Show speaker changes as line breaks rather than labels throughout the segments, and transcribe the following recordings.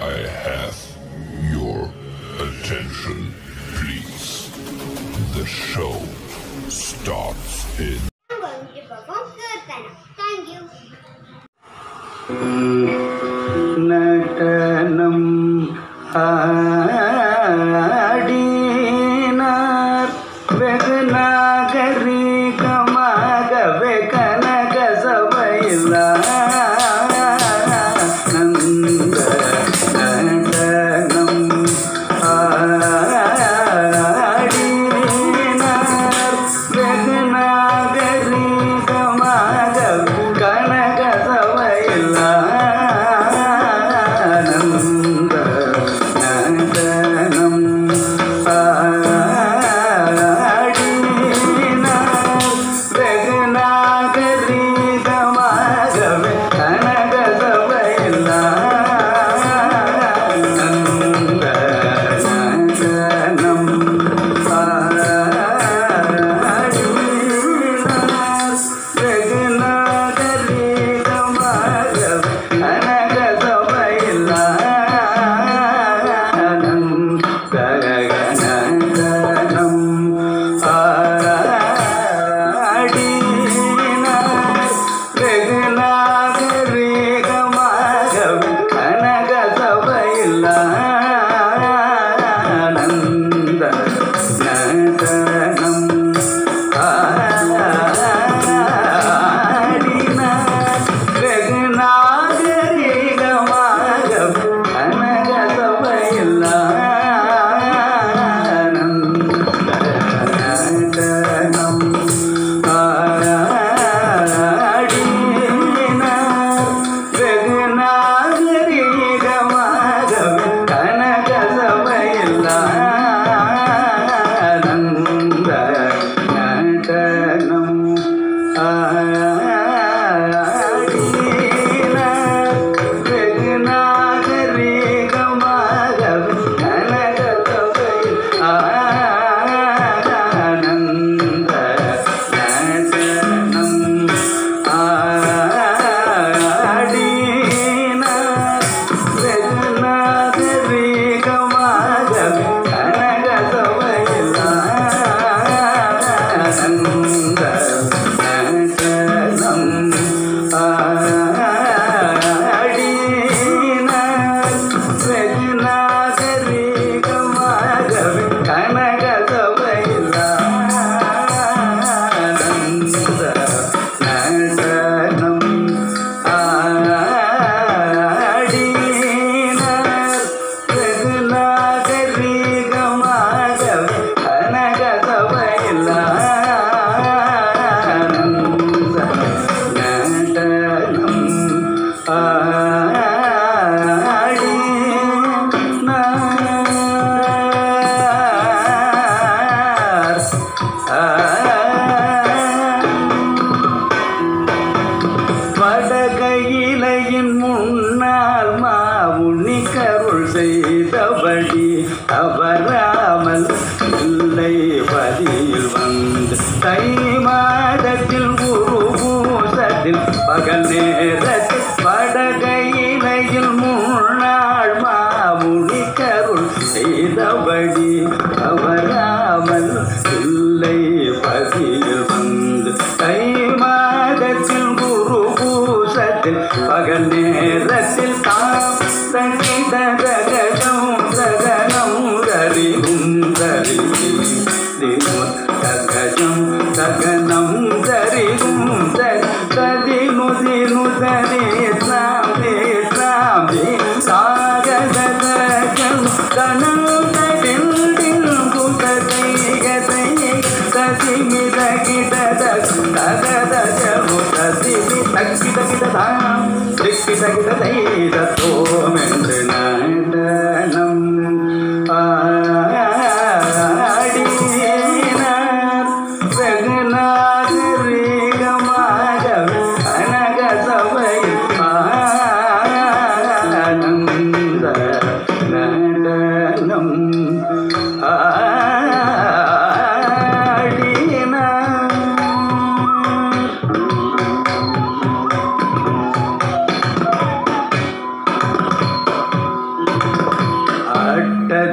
I have your attention, please? The show starts in
I'm going to perform Kirtana. Thank you.
நடனம் ஆடினார் வெகு நாகரிகமாக வெகனக சபையில் நந்த நடனம் ஆடினார் வெகு நாகரிகமாக கனக சபையில் ஆனந்த நடனம் ஆடினார் வெகு நாகரிகமாகவே கனக சபையில் ஆனந்த நடனம் ஆடினார் வெகு நாகரிகமாகவே கனக சபையில் ஆனந்தகனம் ஆடினார் வெகு நாகரிகமாகவே கனக சபையில் ஆனந்த நடனம் ஆடினார் வெகு நாகரிகமாகவே கனக சபையில் ஆனந்த நடனம் ஆடினார் வெகு நாகரிகமாகவே கனக சபையில் ஆனந்த நடனம் ஆடினார் வெகு நாகரிகமாகவே கனக சபையில் ஆனந்த நடனம் ஆடினார் வெகு நாகரிகமாகவே கனக சபையில் ஆனந்த நடனம் ஆடினார் வெகு நாகரிகமாகவே கனக சபையில் ஆனந்த நடனம் ஆடினார் வெகு நாகரிகமாகவே கனக சபையில் ஆனந்த நடனம் வடகையிலையின் முன்னால் மாவுண்ணி கருள் செய்தபடி தவறாமல் இல்லை பதியில் வந்து தை மாதத்தில் குரு பூசத்தில் பகல் நேரத்தில் வடகையிலையில் முன்னாள் மாவுண்ணி கருள் செய்தபடி தவறாமல் இல்லை பதியில் வந்து தை மாதத்தில் குரு பூசத்தில் பகல் நேரத்தில் தாம் தங்கித ரகடம் ரகணம் தரிகும் தரி தகஜம் தகனம் தரிகும் தரி நுதி நுதரி சாமி சாமி சாகதம் கணம் தடில் டில் குததை கதை கதி மித கிடத தகத ஜமு தசிமி தக்கிட கிடதாம் திக்கிட கிடதை தத்தோம் என்று நடனம் ஆடினார் வெகு நாகரிகமாகவே கனக சபையில் ஆனந்த நடனம் ஆடினார்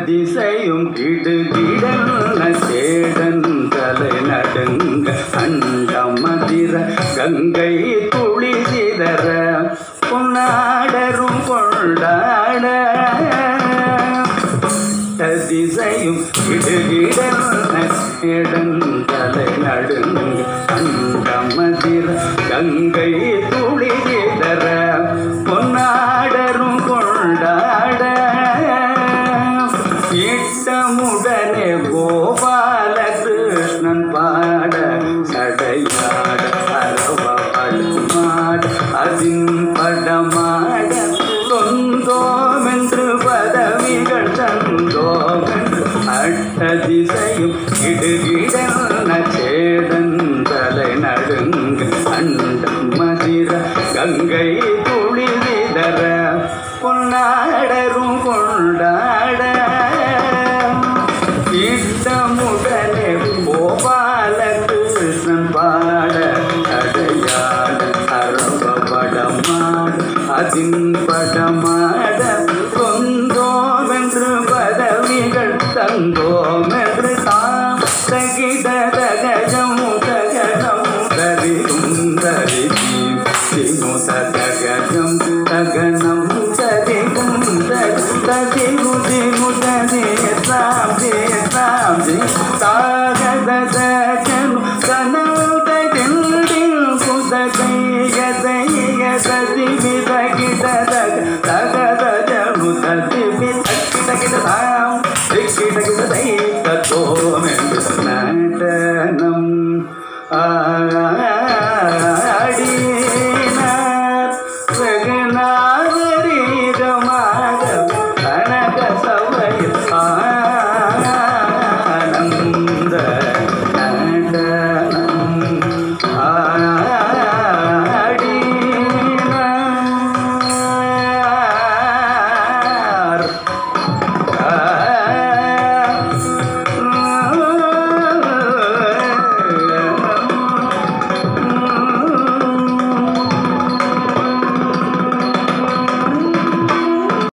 அதிசயும் கிடுகிடன சேடன் தலை நடுங்க அண்டமதிர கங்கை துளி சிதற பொன்னாடரும் கொண்டாட அதிசயும் இடுகிடன சேடன் தலை நடுங்க அண்டமதிர கங்கை துளி சிதற பொன்னாடரும் கொண்டாட இட்டமுடனே கோபால கிருஷ்ணன் பாட சடையாட அரவமாட அதின் படமாட சொந்தோமென்று பதவிகள் தந்தோமென்று அட்டதிசையும் இடுகிடன சேதன் தலை நடுங்க அண்டம் மதிர கங்கை துளி விதற பொன்னாடரும் கொண்டாட இட்டமுடனே கோபால கிருஷ்ணன் பாட அடையாட அரவ படமாட அதின் படமாட சொந்தோமென்று பதவிகள் தந்தோமென்று தாம் தகிட தகஜம் தகனம் தரிகும் தரிதீம் சிமுத தகஜம் தகனம் தரிகும் ததிகு திகு ததி தாம் தி தாம் தி தாகத தகன் கனல் தகில் குத கைய தைய ததி விதகிட தக தக